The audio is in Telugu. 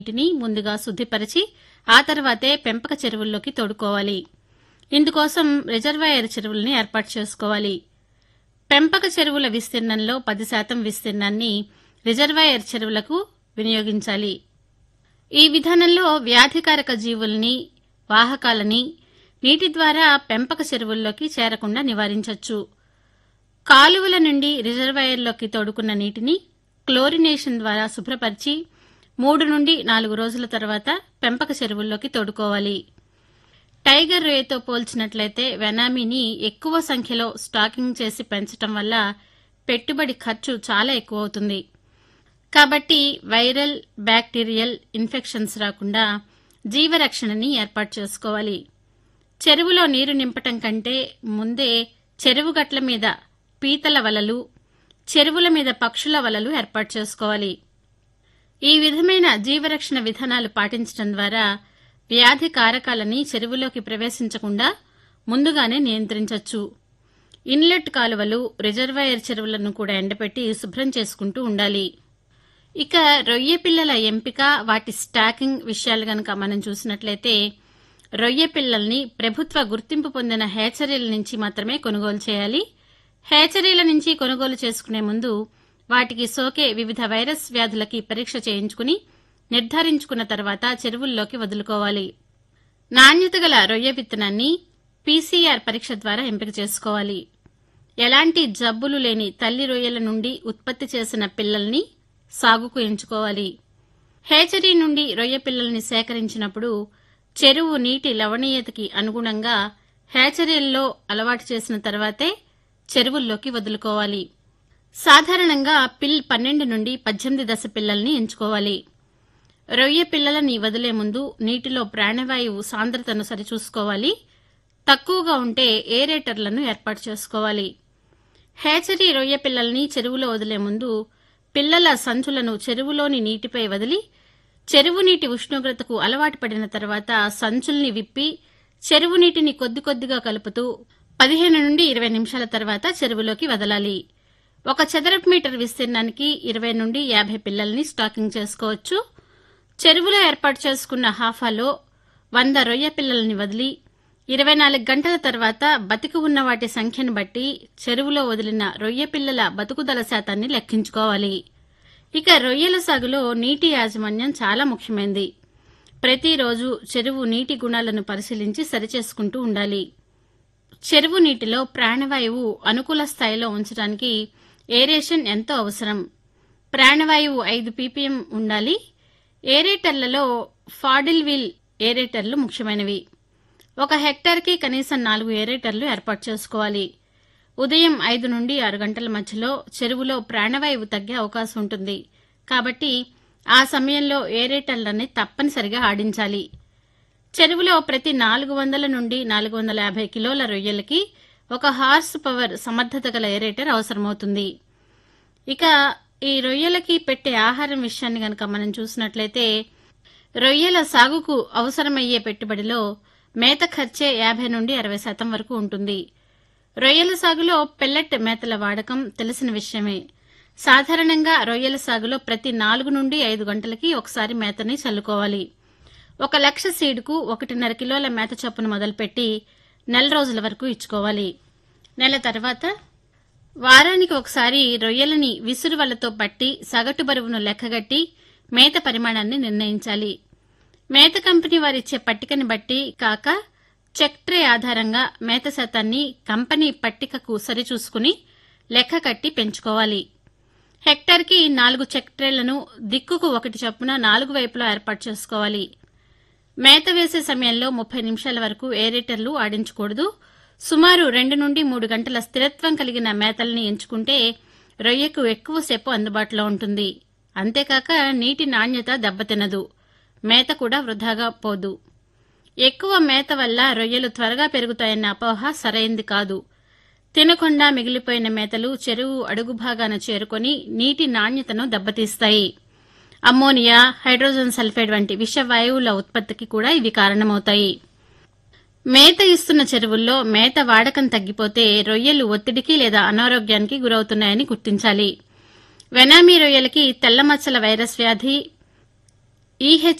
నీటిని ముందుగా శుద్దిపరిచి ఆ తర్వాతే పెంపక చెరువుల్లోకి తోడుకోవాలి ఇందుకోసం రిజర్వాయర్ చెరువుల్ని ఏర్పాటు చేసుకోవాలి పెంపక చెరువుల విస్తీర్ణంలో పది శాతం విస్తీర్ణాన్ని రిజర్వాయర్ చెరువులకు వినియోగించాలి ఈ విధానంలో వ్యాధికారక జీవుల్ని వాహకాలని నీటి ద్వారా పెంపక చెరువుల్లోకి చేరకుండా నివారించవచ్చు కాలువల నుండి రిజర్వాయర్లోకి తోడుకున్న నీటిని క్లోరినేషన్ ద్వారా శుభ్రపరిచి మూడు నుండి నాలుగు రోజుల తర్వాత పెంపక చెరువుల్లోకి తోడుకోవాలి టైగర్ రేతో పోల్చినట్లయితే వెనామీని ఎక్కువ సంఖ్యలో స్టాకింగ్ చేసి పెంచటం వల్ల పెట్టుబడి ఖర్చు చాలా ఎక్కువ అవుతుంది కాబట్టి వైరల్ బ్యాక్టీరియల్ ఇన్ఫెక్షన్స్ రాకుండా జీవరక్షణని ఏర్పాటు చేసుకోవాలి చెరువులో నీరు నింపటం కంటే ముందే చెరువు గట్ల మీద పీతల వలలు చెరువుల మీద పక్షుల వలలు ఏర్పాటు చేసుకోవాలి ఈ విధమైన జీవరక్షణ విధానాలు పాటించడం ద్వారా వ్యాధి కారకాలని చెరువులోకి ప్రవేశించకుండా ముందుగానే నియంత్రించవచ్చు ఇన్లెట్ కాలువలు రిజర్వాయర్ చెరువులను కూడా ఎండపెట్టి శుభ్రం చేసుకుంటూ ఉండాలి ఇక రొయ్య పిల్లల ఎంపిక వాటి స్టాకింగ్ విషయాలు గనక మనం చూసినట్లయితే రొయ్య పిల్లల్ని ప్రభుత్వ గుర్తింపు పొందిన హేచరీల నుంచి మాత్రమే కొనుగోలు చేయాలి హేచరీల నుంచి కొనుగోలు చేసుకునే ముందు వాటికి సోకే వివిధ వైరస్ వ్యాధులకి పరీక్ష చేయించుకుని నిర్ధారించుకున్న తర్వాత చెరువుల్లోకి వదులుకోవాలి నాణ్యత గల రొయ్య విత్తనాన్ని పీసీఆర్ పరీక్ష ద్వారా ఎంపిక చేసుకోవాలి ఎలాంటి జబ్బులు లేని తల్లి రొయ్యల నుండి ఉత్పత్తి చేసిన పిల్లల్ని సాగుకు ఎంచుకోవాలి హేచరీ నుండి రొయ్య పిల్లల్ని సేకరించినప్పుడు చెరువు నీటి లవణీయతకి అనుగుణంగా హ్యాచరీల్లో అలవాటు చేసిన తర్వాతే చెరువుల్లోకి వదులుకోవాలి సాధారణంగా పిల్ పన్నెండు నుండి పద్దెనిమిది దశ పిల్లల్ని ఎంచుకోవాలి రొయ్య పిల్లలని వదిలే ముందు నీటిలో ప్రాణవాయువు సాంద్రతను సరిచూసుకోవాలి తక్కువగా ఉంటే ఏరేటర్లను ఏర్పాటు చేసుకోవాలి హ్యాచరీ రొయ్య పిల్లల్ని చెరువులో వదిలే ముందు పిల్లల సంచులను చెరువులోని నీటిపై వదిలి చెరువు నీటి ఉష్ణోగ్రతకు అలవాటు పడిన తర్వాత సంచుల్ని విప్పి చెరువు నీటిని కొద్ది కొద్దిగా కలుపుతూ పదిహేను నుండి ఇరవై నిమిషాల తర్వాత చెరువులోకి వదలాలి ఒక చదరపు మీటర్ విస్తీర్ణానికి ఇరవై నుండి యాభై పిల్లల్ని స్టాకింగ్ చేసుకోవచ్చు చెరువులో ఏర్పాటు చేసుకున్న హాఫాలో వంద రొయ్య పిల్లల్ని వదిలి ఇరవై నాలుగు గంటల తర్వాత బతికి ఉన్న వాటి సంఖ్యను బట్టి చెరువులో వదిలిన రొయ్య పిల్లల బతుకుదల శాతాన్ని లెక్కించుకోవాలి ఇక రొయ్యల సాగులో నీటి యాజమాన్యం చాలా ముఖ్యమైనది ప్రతిరోజు చెరువు నీటి గుణాలను పరిశీలించి సరిచేసుకుంటూ ఉండాలి చెరువు నీటిలో ప్రాణవాయువు అనుకూల స్థాయిలో ఉంచడానికి ఏరేషన్ ఎంతో అవసరం ప్రాణవాయువు ఐదు పీపీఎం ఉండాలి ఏరేటర్లలో ఫాడిల్ వీల్ ఏరేటర్లు ముఖ్యమైనవి ఒక హెక్టార్కి కనీసం నాలుగు ఏరేటర్లు ఏర్పాటు చేసుకోవాలి ఉదయం ఐదు నుండి ఆరు గంటల మధ్యలో చెరువులో ప్రాణవాయువు తగ్గే అవకాశం ఉంటుంది కాబట్టి ఆ సమయంలో ఏరేటర్లని తప్పనిసరిగా ఆడించాలి చెరువులో ప్రతి నాలుగు వందల నుండి నాలుగు వందల యాభై కిలోల రొయ్యలకి ఒక హార్స్ పవర్ సమర్థత గల ఏరేటర్ అవసరమవుతుంది ఇక ఈ రొయ్యలకి పెట్టే ఆహారం విషయాన్ని గనక మనం చూసినట్లయితే రొయ్యల సాగుకు అవసరమయ్యే పెట్టుబడిలో మేత ఖర్చే యాభై నుండి అరవై శాతం వరకు ఉంటుంది రొయ్యల సాగులో పెల్లెట్ మేతల వాడకం తెలిసిన విషయమే సాధారణంగా రొయ్యల సాగులో ప్రతి నాలుగు నుండి ఐదు గంటలకి ఒకసారి మేతని చల్లుకోవాలి ఒక లక్ష సీడుకు ఒకటిన్నర కిలోల మేత చొప్పున మొదలుపెట్టి నెల రోజుల వరకు ఇచ్చుకోవాలి నెల తర్వాత వారానికి ఒకసారి రొయ్యలని విసురు వలతో పట్టి సగటు బరువును లెక్కగట్టి మేత పరిమాణాన్ని నిర్ణయించాలి మేత కంపెనీ వారిచ్చే పట్టికని బట్టి కాక చెక్ ట్రే ఆధారంగా మేత శాతాన్ని కంపెనీ పట్టికకు సరిచూసుకుని లెక్క కట్టి పెంచుకోవాలి హెక్టార్కి నాలుగు చెక్ ట్రేలను దిక్కుకు ఒకటి చొప్పున నాలుగు వైపులా ఏర్పాటు చేసుకోవాలి మేత వేసే సమయంలో ముప్పై నిమిషాల వరకు ఏరేటర్లు ఆడించకూడదు సుమారు రెండు నుండి మూడు గంటల స్థిరత్వం కలిగిన మేతల్ని ఎంచుకుంటే రొయ్యకు ఎక్కువసేపు అందుబాటులో ఉంటుంది అంతేకాక నీటి నాణ్యత దెబ్బతినదు మేత కూడా వృధాగా పోదు ఎక్కువ మేత వల్ల రొయ్యలు త్వరగా పెరుగుతాయన్న అపోహ సరైంది కాదు తినకుండా మిగిలిపోయిన మేతలు చెరువు అడుగు భాగాన చేరుకొని నీటి నాణ్యతను దెబ్బతీస్తాయి అమ్మోనియా హైడ్రోజన్ సల్ఫైడ్ వంటి విషవాయువుల ఉత్పత్తికి కూడా ఇవి కారణమవుతాయి మేత ఇస్తున్న చెరువుల్లో మేత వాడకం తగ్గిపోతే రొయ్యలు ఒత్తిడికి లేదా అనారోగ్యానికి గురవుతున్నాయని గుర్తించాలి వెనామీ రొయ్యలకి తెల్లమచ్చల వైరస్ వ్యాధి ఈహెచ్